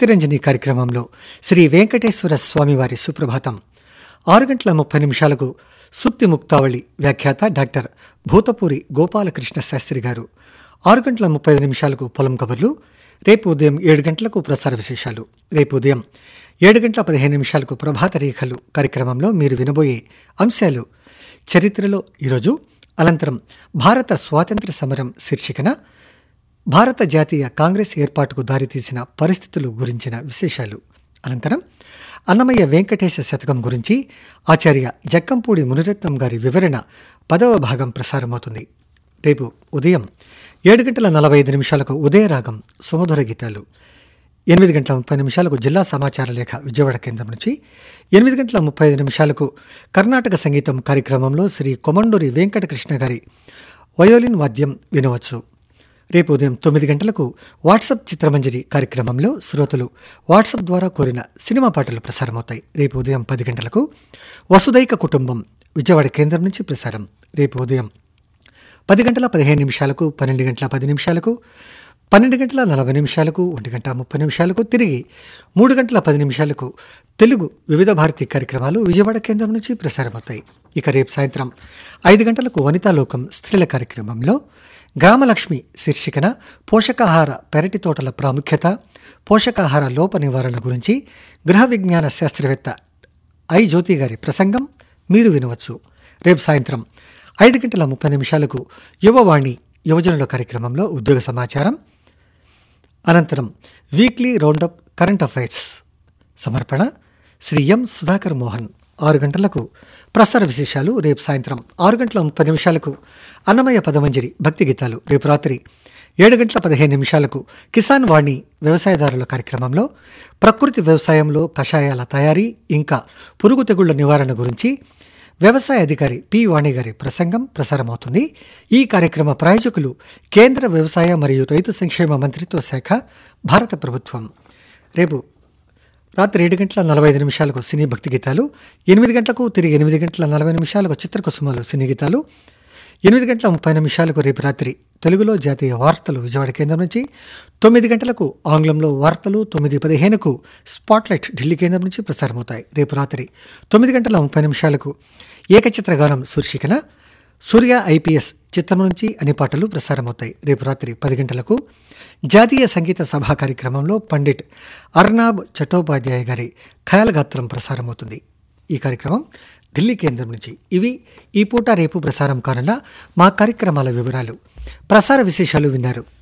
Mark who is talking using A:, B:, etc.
A: భక్తిరంజని కార్యక్రమంలో శ్రీ వెంకటేశ్వర స్వామివారి సుప్రభాతం ఆరు గంటల ముప్పై నిమిషాలకు సుప్తి ముక్తావళి వ్యాఖ్యాత డాక్టర్ భూతపూరి గోపాలకృష్ణ శాస్త్రి గారు ఆరు గంటల ముప్పై ఐదు నిమిషాలకు పొలం కబుర్లు రేపు ఉదయం ఏడు గంటలకు ప్రసార విశేషాలు రేపు ఉదయం ఏడు గంటల పదిహేను నిమిషాలకు ప్రభాత రేఖలు కార్యక్రమంలో మీరు వినబోయే అంశాలు చరిత్రలో ఈరోజు అనంతరం భారత స్వాతంత్ర సమరం శీర్షికన భారత జాతీయ కాంగ్రెస్ ఏర్పాటుకు దారితీసిన పరిస్థితులు గురించిన విశేషాలు అనంతరం అన్నమయ్య వెంకటేశ శతకం గురించి ఆచార్య జక్కంపూడి మునిరత్నం గారి వివరణ పదవ భాగం ప్రసారమవుతుంది రేపు ఉదయం ఏడు గంటల నలభై ఐదు నిమిషాలకు ఉదయరాగం సుమధుర గీతాలు ఎనిమిది గంటల ముప్పై నిమిషాలకు జిల్లా సమాచార లేఖ విజయవాడ కేంద్రం నుంచి ఎనిమిది గంటల ముప్పై ఐదు నిమిషాలకు కర్ణాటక సంగీతం కార్యక్రమంలో శ్రీ కొమండూరి వెంకటకృష్ణ గారి వయోలిన్ వాద్యం వినవచ్చు రేపు ఉదయం తొమ్మిది గంటలకు వాట్సాప్ చిత్రమంజరి కార్యక్రమంలో శ్రోతలు వాట్సాప్ ద్వారా కోరిన సినిమా పాటలు ప్రసారమవుతాయి రేపు ఉదయం పది గంటలకు వసుదైక కుటుంబం విజయవాడ కేంద్రం నుంచి ప్రసారం రేపు ఉదయం పది గంటల పదిహేను నిమిషాలకు పన్నెండు గంటల పది నిమిషాలకు పన్నెండు గంటల నలభై నిమిషాలకు ఒంటి గంట ముప్పై నిమిషాలకు తిరిగి మూడు గంటల పది నిమిషాలకు తెలుగు వివిధ భారతి కార్యక్రమాలు విజయవాడ కేంద్రం నుంచి ప్రసారమవుతాయి ఇక రేపు సాయంత్రం ఐదు గంటలకు వనితాలోకం స్త్రీల కార్యక్రమంలో గ్రామలక్ష్మి శీర్షికన పోషకాహార పెరటి తోటల ప్రాముఖ్యత పోషకాహార లోప నివారణ గురించి గృహ విజ్ఞాన శాస్త్రవేత్త ఐ జ్యోతి గారి ప్రసంగం మీరు వినవచ్చు రేపు సాయంత్రం ఐదు గంటల ముప్పై నిమిషాలకు యువవాణి యువజనుల కార్యక్రమంలో ఉద్యోగ సమాచారం అనంతరం వీక్లీ రౌండప్ కరెంట్ అఫైర్స్ సమర్పణ శ్రీ ఎం సుధాకర్ మోహన్ ఆరు గంటలకు ప్రసార విశేషాలు రేపు సాయంత్రం ఆరు గంటల ముప్పై నిమిషాలకు అన్నమయ్య పదమంజరి భక్తి గీతాలు రేపు రాత్రి ఏడు గంటల పదిహేను నిమిషాలకు కిసాన్ వాణి వ్యవసాయదారుల కార్యక్రమంలో ప్రకృతి వ్యవసాయంలో కషాయాల తయారీ ఇంకా పురుగు తెగుళ్ల నివారణ గురించి వ్యవసాయ అధికారి పి వాణి గారి ప్రసంగం ప్రసారమవుతుంది ఈ కార్యక్రమ ప్రాయోజకులు కేంద్ర వ్యవసాయ మరియు రైతు సంక్షేమ మంత్రిత్వ శాఖ భారత ప్రభుత్వం రేపు రాత్రి ఏడు గంటల నలభై ఐదు నిమిషాలకు సినీ భక్తి గీతాలు ఎనిమిది గంటలకు తిరిగి ఎనిమిది గంటల నలభై నిమిషాలకు చిత్రకుసుమాలు సినీ గీతాలు ఎనిమిది గంటల ముప్పై నిమిషాలకు రేపు రాత్రి తెలుగులో జాతీయ వార్తలు విజయవాడ కేంద్రం నుంచి తొమ్మిది గంటలకు ఆంగ్లంలో వార్తలు తొమ్మిది పదిహేనుకు స్పాట్లైట్ ఢిల్లీ కేంద్రం నుంచి ప్రసారమవుతాయి రేపు రాత్రి తొమ్మిది గంటల ముప్పై నిమిషాలకు ఏకచిత్రగానం శీర్షికన సూర్య ఐపీఎస్ చిత్రం నుంచి అన్ని పాటలు ప్రసారమవుతాయి రేపు రాత్రి పది గంటలకు జాతీయ సంగీత సభా కార్యక్రమంలో పండిట్ అర్నాబ్ చట్టోపాధ్యాయ గారి ఖయాలగాత్రం ప్రసారమవుతుంది ఈ కార్యక్రమం ఢిల్లీ కేంద్రం నుంచి ఇవి ఈ పూట రేపు ప్రసారం కానున్న మా కార్యక్రమాల వివరాలు ప్రసార విశేషాలు విన్నారు